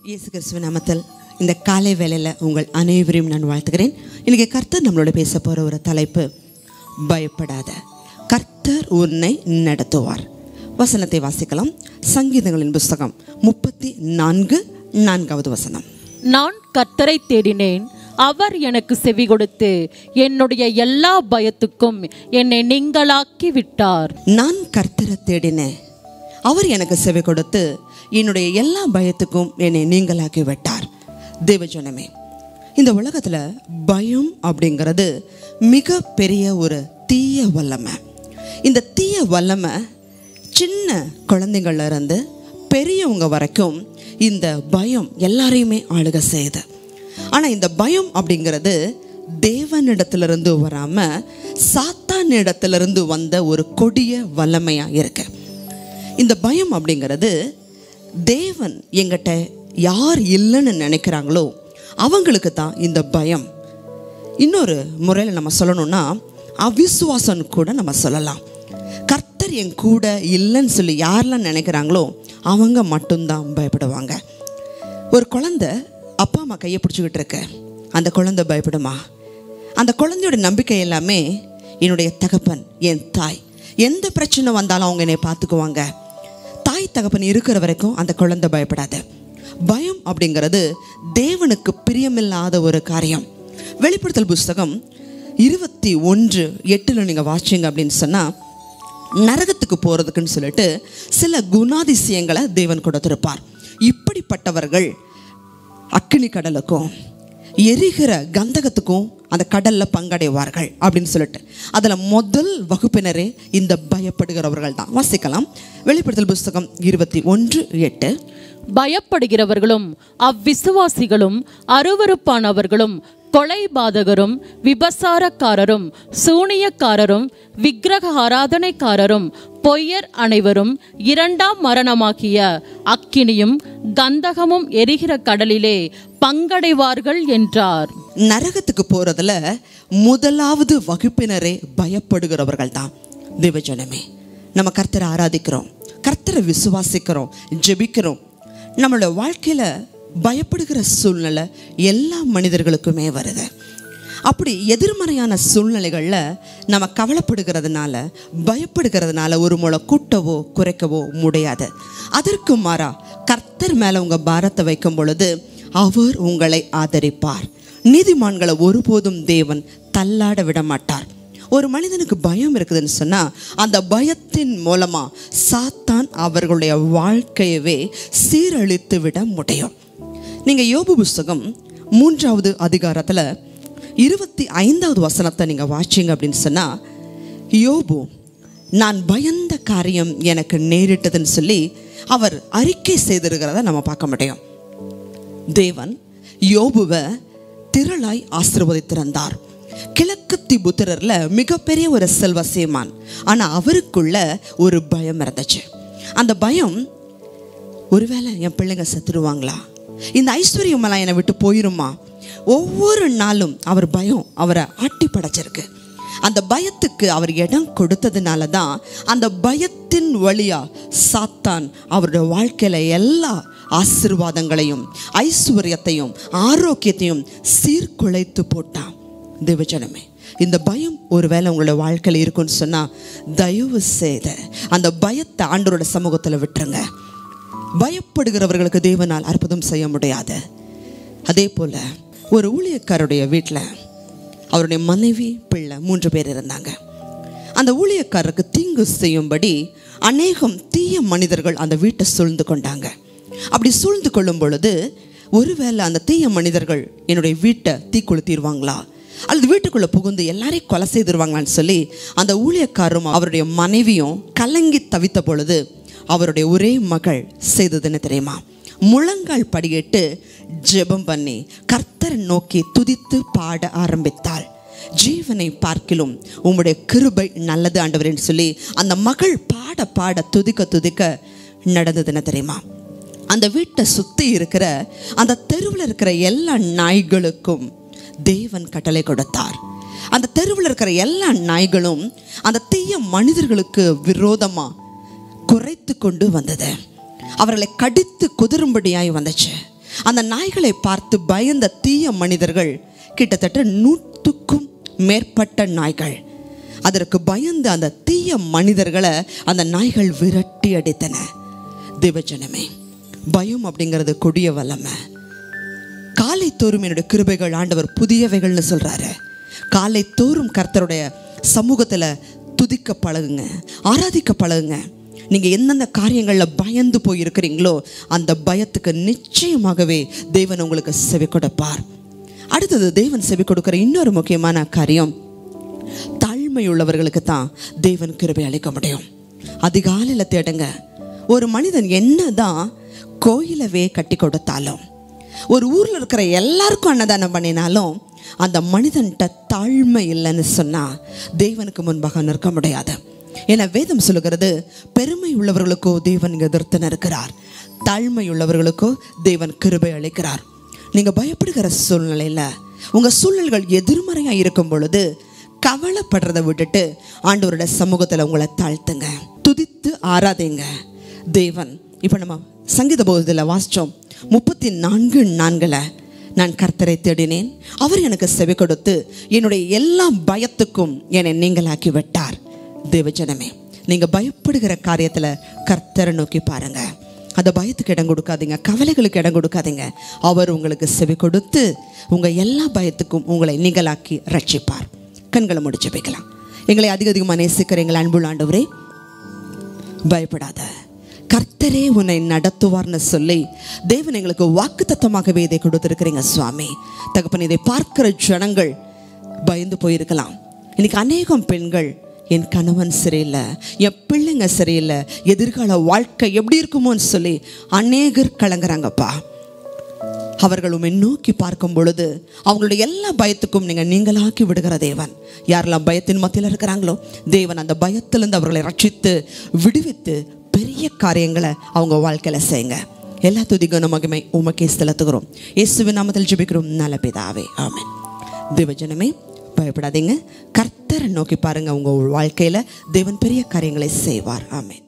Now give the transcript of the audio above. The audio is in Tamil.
இயேசு கிறிஸ்துவ நாமத்தில் இந்த காலை வேளையில் உங்கள் அனைவரையும் நான் வாழ்த்துகிறேன் இன்னைக்கு கர்த்தர் நம்மளோட பேச போகிற ஒரு தலைப்பு பயப்படாத கர்த்தர் உன்னை நடத்துவார் வசனத்தை வாசிக்கலாம் சங்கீதங்களின் புஸ்தகம் முப்பத்தி நான்கு நான்காவது வசனம் நான் கர்த்தரை தேடினேன் அவர் எனக்கு செவி கொடுத்து என்னுடைய எல்லா பயத்துக்கும் என்னை நீங்களாக்கி விட்டார் நான் கர்த்தரை தேடினேன் அவர் எனக்கு செவி கொடுத்து என்னுடைய எல்லா பயத்துக்கும் என்னை நீங்களாக்கி விட்டார் தேவஜனமே இந்த உலகத்தில் பயம் அப்படிங்கிறது மிக பெரிய ஒரு தீய வல்லமை இந்த தீய வல்லமை சின்ன குழந்தைங்கள்ல இருந்து பெரியவங்க வரைக்கும் இந்த பயம் எல்லாரையுமே ஆளுக செய்யுது ஆனால் இந்த பயம் அப்படிங்கிறது தேவனிடத்திலிருந்து வராமல் சாத்தான் இடத்திலிருந்து வந்த ஒரு கொடிய வல்லமையாக இருக்கு இந்த பயம் அப்படிங்கிறது தேவன் எங்கிட்ட யார் இல்லைன்னு நினைக்கிறாங்களோ அவங்களுக்கு தான் இந்த பயம் இன்னொரு முறையில் நம்ம சொல்லணும்னா அவிசுவாசம் கூட நம்ம சொல்லலாம் கர்த்தர் என் கூட இல்லைன்னு சொல்லி யாரெல்லாம் நினைக்கிறாங்களோ அவங்க மட்டும்தான் பயப்படுவாங்க ஒரு குழந்தை அப்பா அம்மா கையை பிடிச்சிக்கிட்டு இருக்கு அந்த குழந்தை பயப்படுமா அந்த குழந்தையோட நம்பிக்கை எல்லாமே என்னுடைய தகப்பன் என் தாய் எந்த பிரச்சனை வந்தாலும் அவங்க என்னை பார்த்துக்குவாங்க தாய் தகப்பன் இருக்கிற வரைக்கும் அந்த குழந்தை பயப்படாது பயம் அப்படிங்கிறது தேவனுக்கு பிரியமில்லாத ஒரு காரியம் வெளிப்படுத்தல் புஸ்தகம் இருபத்தி ஒன்று எட்டில் நீங்கள் வாசிங்க அப்படின்னு சொன்னால் நரகத்துக்கு போகிறதுக்குன்னு சொல்லிட்டு சில குணாதிசயங்களை தேவன் கொடுத்திருப்பார் இப்படிப்பட்டவர்கள் அக்கினி கடலுக்கும் எரிகிற கந்தகத்துக்கும் அந்த கடலில் பங்கடைவார்கள் அப்படின்னு சொல்லிட்டு அதில் முதல் வகுப்பினரே இந்த பயப்படுகிறவர்கள் தான் வாசிக்கலாம் வெளிப்படுத்தல் புஸ்தகம் இருபத்தி ஒன்று எட்டு பயப்படுகிறவர்களும் அவ்விசுவாசிகளும் அருவருப்பானவர்களும் கொலைபாதகரும் விபசாரக்காரரும் சூனியக்காரரும் விக்கிரக ஆராதனைக்காரரும் பொய்யர் அனைவரும் இரண்டாம் மரணமாகிய அக்கினியும் கந்தகமும் எரிகிற கடலிலே பங்கடைவார்கள் என்றார் நரகத்துக்கு போகிறதுல முதலாவது வகுப்பினரே பயப்படுகிறவர்கள் தான் தேவஜனமே நம்ம கர்த்தரை ஆராதிக்கிறோம் கர்த்தரை விசுவாசிக்கிறோம் ஜெபிக்கிறோம் நம்மளோட வாழ்க்கையில் பயப்படுகிற சூழ்நிலை எல்லா மனிதர்களுக்குமே வருது அப்படி எதிர்மறையான சூழ்நிலைகளில் நம்ம கவலைப்படுகிறதுனால பயப்படுகிறதுனால ஒரு முளை கூட்டவோ குறைக்கவோ முடியாது அதற்கு மாறா கர்த்தர் மேலே உங்கள் பாரத்தை வைக்கும் பொழுது அவர் உங்களை ஆதரிப்பார் நீதிமான்களை ஒருபோதும் தேவன் தள்ளாட விட மாட்டார் ஒரு மனிதனுக்கு பயம் இருக்குதுன்னு சொன்னால் அந்த பயத்தின் மூலமாக சாத்தான் அவர்களுடைய வாழ்க்கையவே சீரழித்து விட முடியும் நீங்கள் யோபு புஸ்தகம் மூன்றாவது அதிகாரத்தில் இருபத்தி ஐந்தாவது வசனத்தை நீங்கள் வாச்சிங்க அப்படின்னு சொன்னால் யோபு நான் பயந்த காரியம் எனக்கு நேரிட்டதுன்னு சொல்லி அவர் அறிக்கை செய்திருக்கிறத நம்ம பார்க்க முடியும் தேவன் யோபுவை திரளாய் ஆசிர்வதித்திருந்தார் கிழக்கு திபுத்திரர்ல மிகப்பெரிய ஒரு செல்வ சீமான் ஆனால் அவருக்குள்ள ஒரு பயம் இருந்துச்சு அந்த பயம் ஒருவேளை என் பிள்ளைங்க செத்துருவாங்களா இந்த ஐஸ்வர்யமெல்லாம் என்னை விட்டு போயிருமா ஒவ்வொரு நாளும் அவர் பயம் அவரை ஆட்டி படைச்சிருக்கு அந்த பயத்துக்கு அவர் இடம் கொடுத்ததுனால தான் அந்த பயத்தின் வழியா சாத்தான் அவருடைய வாழ்க்கையில எல்லா ஆசிர்வாதங்களையும் ஐஸ்வர்யத்தையும் ஆரோக்கியத்தையும் சீர்குலைத்து போட்டான் தேவஜனமே இந்த பயம் ஒருவேளை உங்களோட வாழ்க்கையில் இருக்குன்னு சொன்னால் தயவு செய்த அந்த பயத்தை ஆண்டவரோட சமூகத்தில் விட்டுருங்க பயப்படுகிறவர்களுக்கு தேவனால் அற்புதம் செய்ய முடியாது அதே போல் ஒரு ஊழியக்காரருடைய வீட்டில் அவருடைய மனைவி பிள்ளை மூன்று பேர் இருந்தாங்க அந்த ஊழியக்காரருக்கு தீங்கு செய்யும்படி அநேகம் தீய மனிதர்கள் அந்த வீட்டை சூழ்ந்து கொண்டாங்க அப்படி சூழ்ந்து கொள்ளும் பொழுது ஒருவேளை அந்த தீய மனிதர்கள் என்னுடைய வீட்டை தீ கொளுத்திடுவாங்களா அல்லது வீட்டுக்குள்ளே புகுந்து எல்லாரையும் கொலை செய்திருவாங்களான்னு சொல்லி அந்த ஊழியக்காரரும் அவருடைய மனைவியும் கலங்கி தவித்த பொழுது அவருடைய ஒரே மகள் செய்தது என்ன தெரியுமா முழங்கால் படியிட்டு ஜெபம் பண்ணி கர்த்தரை நோக்கி துதித்து பாட ஆரம்பித்தாள் ஜீவனை பார்க்கிலும் உம்முடைய கிருபை நல்லது ஆண்டவரேன்னு சொல்லி அந்த மகள் பாட பாட துதிக்க துதிக்க நடந்தது என்ன தெரியுமா அந்த வீட்டை சுற்றி இருக்கிற அந்த தெருவில் இருக்கிற எல்லா நாய்களுக்கும் தேவன் கட்டளை கொடுத்தார் அந்த தெருவில் இருக்கிற எல்லா நாய்களும் அந்த தீய மனிதர்களுக்கு விரோதமாக குறைத்து கொண்டு வந்தது அவர்களை கடித்து குதிரும்படியாய் வந்துச்சு அந்த நாய்களை பார்த்து பயந்த தீய மனிதர்கள் கிட்டத்தட்ட நூற்றுக்கும் மேற்பட்ட நாய்கள் அதற்கு பயந்து அந்த தீய மனிதர்களை அந்த நாய்கள் விரட்டி அடித்தன தேவஜனமே பயம் அப்படிங்கிறது கொடிய வல்லமை காலை தோறும் என்னுடைய கிருபைகள் ஆண்டவர் புதியவைகள்னு சொல்றாரு காலை தோறும் கர்த்தருடைய சமூகத்துல துதிக்க பழகுங்க ஆராதிக்க பழகுங்க நீங்க எந்தெந்த காரியங்களில் பயந்து போயிருக்கிறீங்களோ அந்த பயத்துக்கு நிச்சயமாகவே தேவன் உங்களுக்கு செவி கொடுப்பார் அடுத்தது தேவன் செவி கொடுக்கிற இன்னொரு முக்கியமான காரியம் தாழ்மை உள்ளவர்களுக்கு தான் தேவன் கிருபை அளிக்க முடியும் அதிகாலையில் தேடுங்க ஒரு மனிதன் என்னதான் கோயிலவே கட்டி கொடுத்தாலும் ஒரு ஊரில் இருக்கிற எல்லாருக்கும் அன்னதானம் பண்ணினாலும் அந்த மனிதன்கிட்ட தாழ்மை இல்லைன்னு சொன்னால் தேவனுக்கு முன்பாக நிற்க முடியாது என வேதம் சொல்லுகிறது பெருமை உள்ளவர்களுக்கோ தேவன் எதிர்த்து நிற்கிறார் தாழ்மை உள்ளவர்களுக்கோ தேவன் கிருபை அளிக்கிறார் நீங்கள் பயப்படுகிற சூழ்நிலையில் உங்கள் சூழல்கள் எதிர்மறையாக இருக்கும் பொழுது கவலைப்படுறதை விட்டுட்டு ஆண்டவரோட சமூகத்தில் உங்களை தாழ்த்துங்க துதித்து ஆராதிங்க தேவன் இப்போ நம்ம சங்கீத போகத்தில் வாசித்தோம் முப்பத்தி நான்கு நான்கில் நான் கர்த்தரை தேடினேன் அவர் எனக்கு செவி கொடுத்து என்னுடைய எல்லா பயத்துக்கும் என்னை நீங்களாக்கி விட்டார் தேவஜனமே நீங்கள் பயப்படுகிற காரியத்தில் கர்த்தரை நோக்கி பாருங்க அந்த பயத்துக்கு இடம் கொடுக்காதீங்க கவலைகளுக்கு இடம் கொடுக்காதீங்க அவர் உங்களுக்கு செவி கொடுத்து உங்கள் எல்லா பயத்துக்கும் உங்களை நீங்களாக்கி ரட்சிப்பார் கண்களை முடிச்சு வைக்கலாம் எங்களை அதிக அதிகமாக நேசிக்கிற எங்கள் அன்புள்ள ஆண்டவரே பயப்படாத கர்த்தரே உன்னை நடத்துவார்னு சொல்லி தேவன் எங்களுக்கு வாக்குத்தத்தமாகவே இதை கொடுத்துருக்கிறீங்க சுவாமி தகப்பன் இதை பார்க்கிற ஜனங்கள் பயந்து போயிருக்கலாம் இன்னைக்கு அநேகம் பெண்கள் என் கணவன் சரியில்லை என் பிள்ளைங்க சரியில்லை எதிர்கால வாழ்க்கை எப்படி இருக்குமோன்னு சொல்லி அநேகர் கலங்குறாங்கப்பா அவர்கள் உம்மை நோக்கி பார்க்கும் பொழுது அவங்களுடைய எல்லா பயத்துக்கும் நீங்கள் நீங்களாக்கி விடுகிற தேவன் யாரெல்லாம் பயத்தின் மத்தியில் இருக்கிறாங்களோ தேவன் அந்த பயத்திலிருந்து அவர்களை ரட்சித்து விடுவித்து பெரிய காரியங்களை அவங்க வாழ்க்கையில் செய்யுங்க எல்லா துதிகன மகிமை உமக்கே செலுத்துகிறோம் இயேசுவின் நாமத்தில் ஜெபிக்கிறோம் நல்ல பிதாவே ஆமென் தேவஜனமே பயப்படாதீங்க கர்த்தரை நோக்கி பாருங்க உங்க வாழ்க்கையில தேவன் பெரிய காரியங்களை செய்வார் ஆமென்